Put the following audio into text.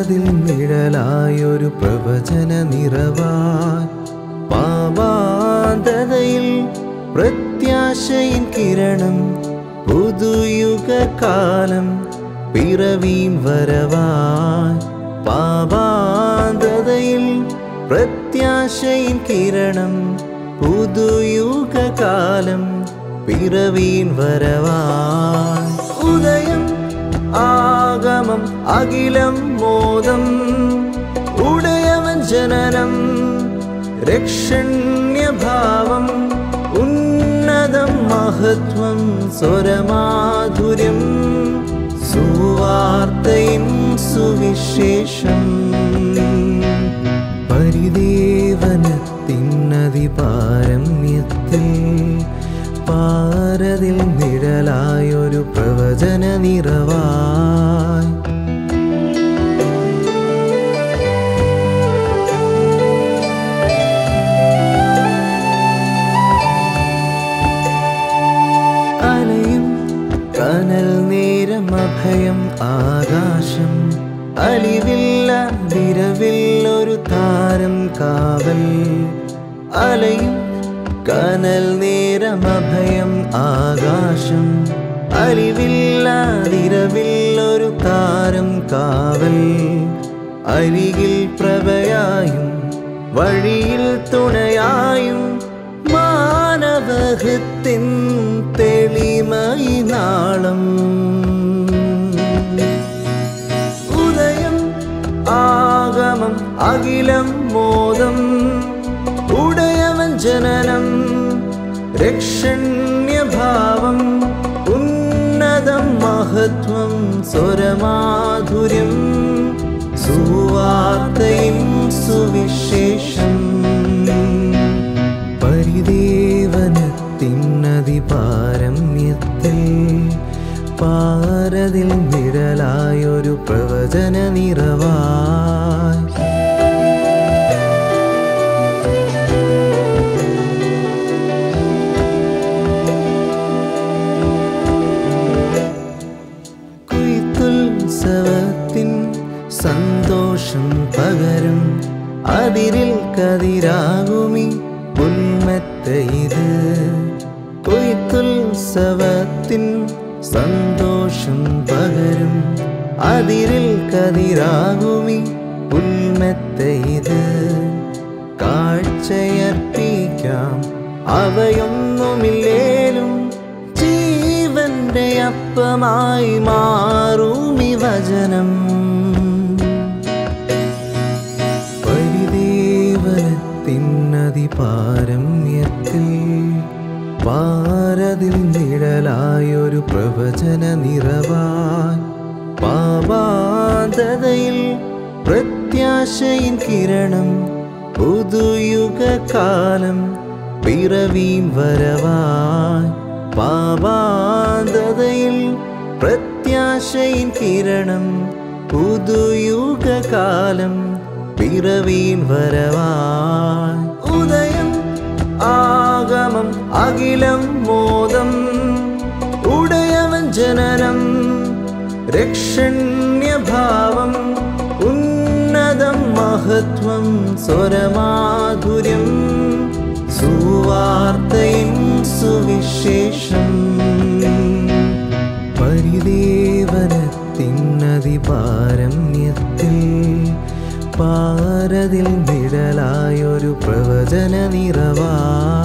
പാരതിൽ നിഴലായൊരു പ്രവചന നിറവാൻ പാവാന്തതയിൽ പ്രത്യാശയിൻ കിരണം പുതുയുഗകാലം പിറവീൻ വരവാൻ പാവാന്തതയിൽ പ്രത്യാശയിൻ കിരണം പുതുയുഗകാലം പിറവീൻ വരവാൻ ഉദയം ആഗമം അഖിലം മോദം ഉടയവൻ ജനനം രക്ഷണ്യഭാവം ഉന്നതം മഹത്വം സ്വരമാധുര്യം സുവാർത്തയിൻ സുവിശേഷം പരിദേവനത്തിനതിപാരമ്യത്തിൽ പാരതിൽ നിഴലായൊരു പ്രവചന നിറവായി അലയും കനൽ നേരം അഭയം ആകാശം അലിവില്ല നിരവിൽ ഒരു താരം കാവൽ അലയും കനൽ നേരം അഭയം ആകാശം അലിവില്ല നിരവിൽ ഒരു താരം കാവൽ അരികിൽ പ്രഭയായും വഴിയിൽ തുണയായും മാനവഹത്തിൻ തെളിമയി നാളം ഉദയം ആഗമം അഖിലം മോദം ഉടയവൻ ജനനം രക്ഷണ്യഭാവം ഉന്നതം മഹത്വം സ്വരമാധുര്യം സുവാർത്തയും സുവിശേഷം പരിദേവനത്തിനതിപാരമ്യത്തിൽ പാരതിൽ നിഴലായൊരു പ്രവചന നിറവായി കൊയ്ത്തുത്സവത്തിൻ സന്തോഷം പകരും അതിരിൽ കതിരാകുമി പുൽമെത്ത ഇത് കൊയ്ത്തുത്സവത്തിൻ സന്തോഷം പകരും അതിരിൽ കതിരാകുമി പുൽമെത്ത ഇത് കാഴ്ചയർപ്പിക്കാം അവയൊന്നുമില്ലേലും ജീവന്റെ അപ്പമായി മാറുമി വചനം പരിദേവനത്തിനതിപാരമ്യത്തിൽ പാരതിൽ നിഴലായൊരു പ്രവചന നിറവാൻ പാവാന്തതയിൽ പ്രത്യാശയിൻ കിരണം പുതുയുഗകാലം പിറവീൻ വരവാൻ പാവാന്തതയിൽ പ്രത്യാശയിൻ കിരണം പുതുയുഗകാലം പിറവീൻ വരവാൻ ഉദയം ആഗമം അഖിലം മോദം ഉടയവൻ ജനനം രക്ഷണ്യഭാവം ഉന്നതം മഹത്വം സ്വരമാധുര്യം സുവാർത്തയിൻ സുവിശേഷം പരിദേവനത്തിനതിപാരമ്യത്തിൽ പാരതിൽ നിഴലായൊരു പ്രവചന നിറവാ